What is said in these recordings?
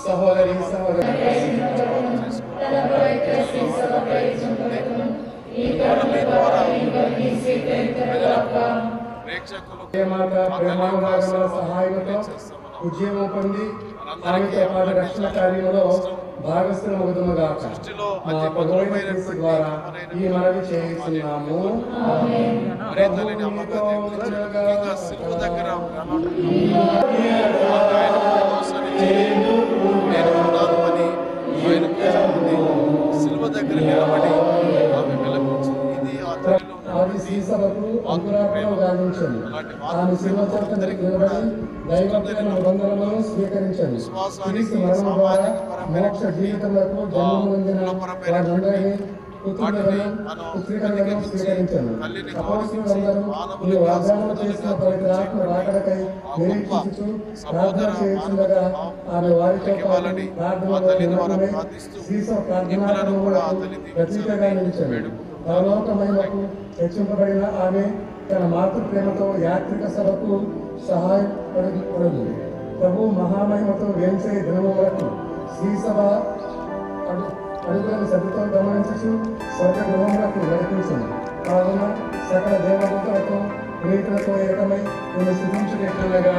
సహోదరి సహోదరి ప్రేక్షకులు ప్రేమాత ప్రేమానురాగముల సహాయంతో ఉద్యమం పొంది ఆమెతో పాటు రక్షణ కార్యంలో భాగస్థులమగుదుముగాక మా ప్రభువైన క్రీస్తు ద్వారా ఈ మనవి చేస్తున్నాము మరే తల్లిని అమ్మగా దేవుడు ఇంకా సిలువ దగ్గర ప్రణాళిక నేను ఉన్నాను అని ఆయన కూర్చుంది సిలువ దగ్గర నిలబడి ఆమె విలపించింది ఇది ఆ తల్లిలో ఆది ఉన్నటువంటి సీసలకు అంకురార్పణ గావించండి ఆమె శివ చోట నిలబడి దైవత్వ నిబంధనలను స్వీకరించండి క్రీస్తు మరణం ద్వారా మోక్ష జీవితములకు జన్మనందిన వారందరినీ పుత్రులను పుత్రికలను స్వీకరించండి అపోస్తులందరూ ఈ వాగ్దానం చేసిన పవిత్రాత్మ రాకడకై నిరీక్షించుచు ప్రార్థన చేస్తుండగా ఆమె వారితో పాటు ప్రార్థనలో నిమగ్నమై శ్రీశ ప్రార్థనాలకు ప్రతీకగా నిలిచాడు పరలోకమైనకు హెచ్చింపబడిన ఆమె తన మాతృ ప్రేమతో యాత్రిక సభకు సహాయపడదు ప్రభు మహామహిమతో వేంచే దినము వరకు శ్రీ సభ అడు- అడుగులను శ్రద్ధతో గమనించు స్వర్గ గృహములకు నడిపించింది కావున సకల దేవదూతలతో పునీతులతో ఏకమై నేను స్థితించుకెట్లనగా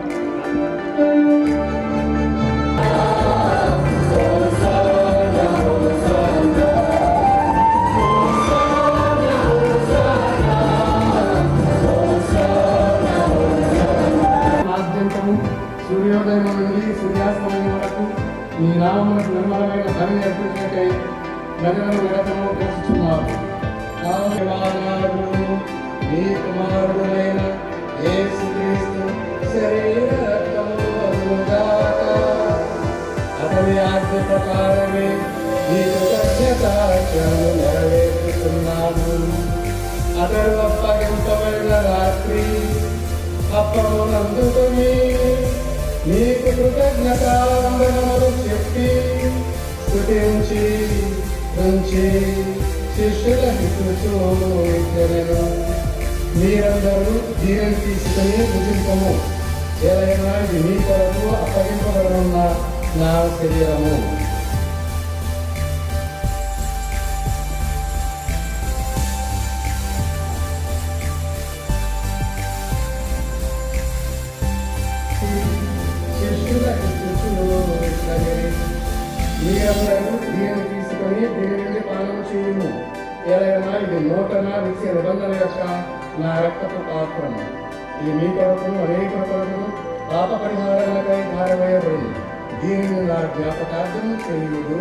ఆద్యంతము సూర్యోదయం నుండి సూర్యాస్తమయం వరకు ఈ నామములకు నిర్మలమైన ధని అర్పించినకై ప్రజలను నిరతము పోషిస్తున్నారు మీ కుమారుడైన యేసుక్రీస్తు శరీర రక్తములు అగుగాక. అతని ఆజ్ఞ ప్రకారమే ఈ కృతజ్ఞతాచరణను నెరవేర్చుతున్నాము అతడు అప్పగింపబడిన రాత్రి అప్పము నందుకొని నీకు కృతజ్ఞతావందనములు చెప్పి స్థుతించి ఉంచి శిష్యుల హితుచు ఇద్దరు మీరందరూ దీనిని తీసుకుని భుజింపము ఏదైనా ఇది మీ కొరకు అప్పగింపబడనున్న నా శరీరము శిష్యుల హితుచు ఇద్దరు మీరందరూ దీనిని తీసుకొని దీని నుండి పాలన చేయము ఏదైనా ఇది నూతన విషయ నిబంధన యొక్క నా రక్తపు పాత్రము ఇది మీ కొరకును అనేక కొరకును పాప పరిహారాలకై ధారవేయబడింది దీనిని నా జ్ఞాపకార్థం చేయుడు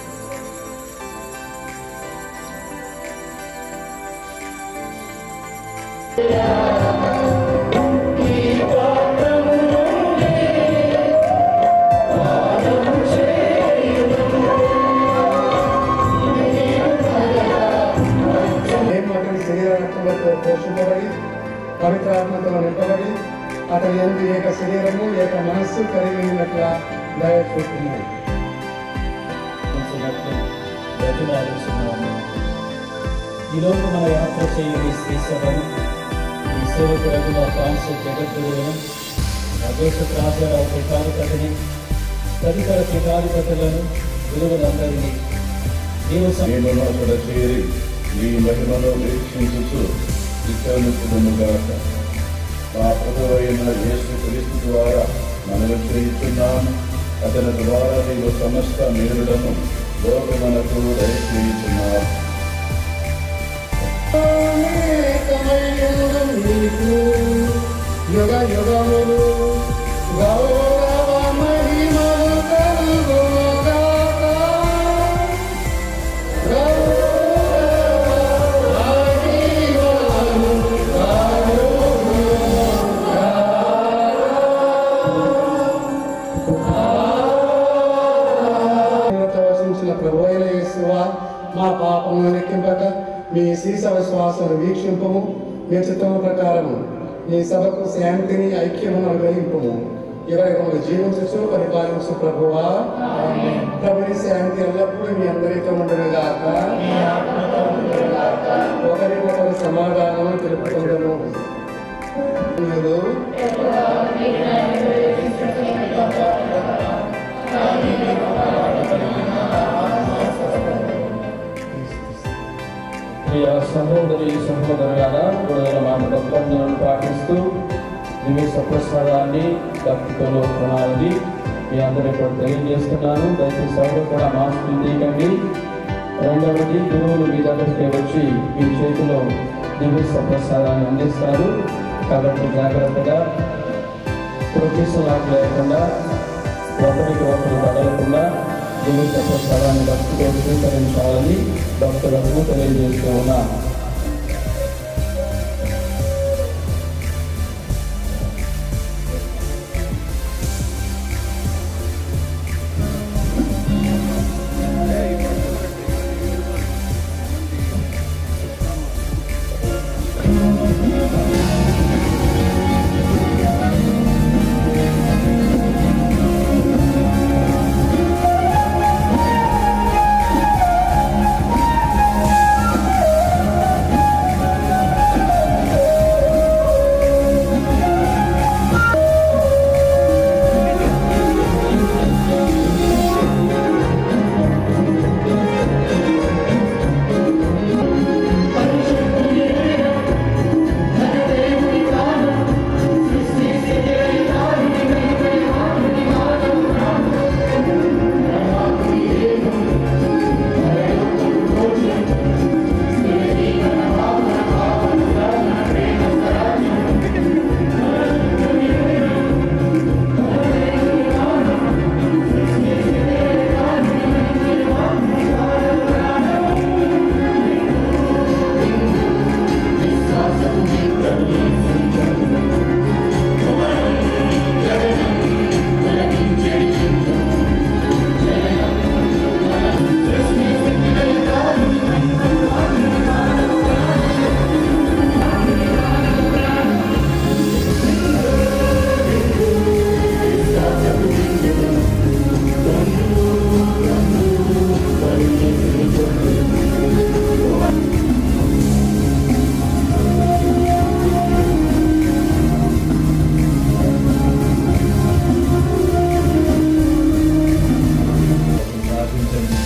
మేము అతని శరీర రక్తములతో పోషింపబడి పవిత్రాత్మతో నింపబడి అతని ఎందు ఏక శరీరము ఏక మనస్సు కలిగి ఉన్నట్ల దయ చూపుతున్నాయి ఉంచినట్లు బ్రతిమాలుచున్నాము ఈలోపు మన యాత్ర చేయని శ్రీసభను ఈ సేవకులకు మా ఫ్రాన్సిస్ జగద్గురువును మా దేశ రాజారావు పీఠాధిపతిని తదితర పీఠాధిపతులను గురువులందరినీ దేవ సం- మేము అక్కడ చేరి ఈ మహిమను వీక్షించుచు విచారించుగాక మా ప్రభువైన యేసు క్రీస్తు ద్వారా మనము చేయుచున్నాము అతని ద్వారా నీవు సమస్త మేలులను లోకమునకు దయచేయుచున్నావు యుగ యుగములు గౌరవ మహిమలు కలుగుగాక. గౌరవ మహిమలు కలుగుగాక. వసించిన ప్రభు అయిన యేసువా మా పాపమును లెక్కింపక మీ శీస విశ్వాసను వీక్షింపము మీ చిత్తము ప్రకారము మీ సభకు శాంతిని ఐక్యమును అనుగ్రహింపము ఎవరి జీవించచ్చు పరిపాలించు ప్రభువా ప్రభుని శాంతి ఎల్లప్పుడూ మీ అందరితో ఉండరుగాక ఒకరికొకరు సమాధానం తెలుపుకుందము మీరు ప్రియ సహోదరి సహోదరులారా విడుదల మాట తప్పనిసలను పాటిస్తూ దివ్య సప్రసాదాన్ని భక్తితో కొనాలని మీ అందరికీ కూడా తెలియజేస్తున్నాను దయచేసి ఎవరు కూడా మాస్కులు తీయకండి రెండవది గురువులు మీ దగ్గరికి వచ్చి మీ చేతిలో దివ్య సప్రసాదాన్ని అందిస్తారు కాబట్టి జాగ్రత్తగా ప్రొఫెషన్ లేకుండా ఒకరికి ఒకరు తగలకుండా దివ్య సప్రసాదాన్ని భక్తితో స్వీకరించాలని భక్తులకు తెలియజేస్తూ ఉన్నాను ప్రార్థించండి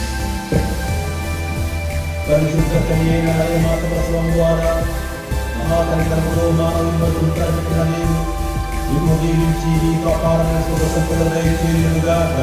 పరిశుద్ధ కన్యైన మాత ప్రసవం ద్వారా మహాకనికరముతో మానవులను ప్రకటన నేను నిన్ను దీవించి నీ కాపాడని సుఖ సంపద దయచేయునుగాక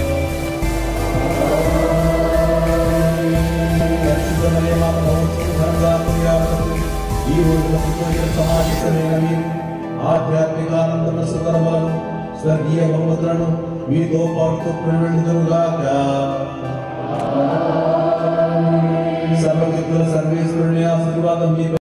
పరిశుద్ధమనే మాత మహోత్సవ ఘనంగా కొనియాడుతూ ఈ రోజున పుట్టిన సమావేశమైన మీరు ఆధ్యాత్మిక ఆనంద సుకరములను స్వర్గీయ బహుమతులను మీతో పాటుతో ప్రణిదురుగాక సర్వశక్తుల సర్వేశ్వరుని ఆశీర్వాదం మీ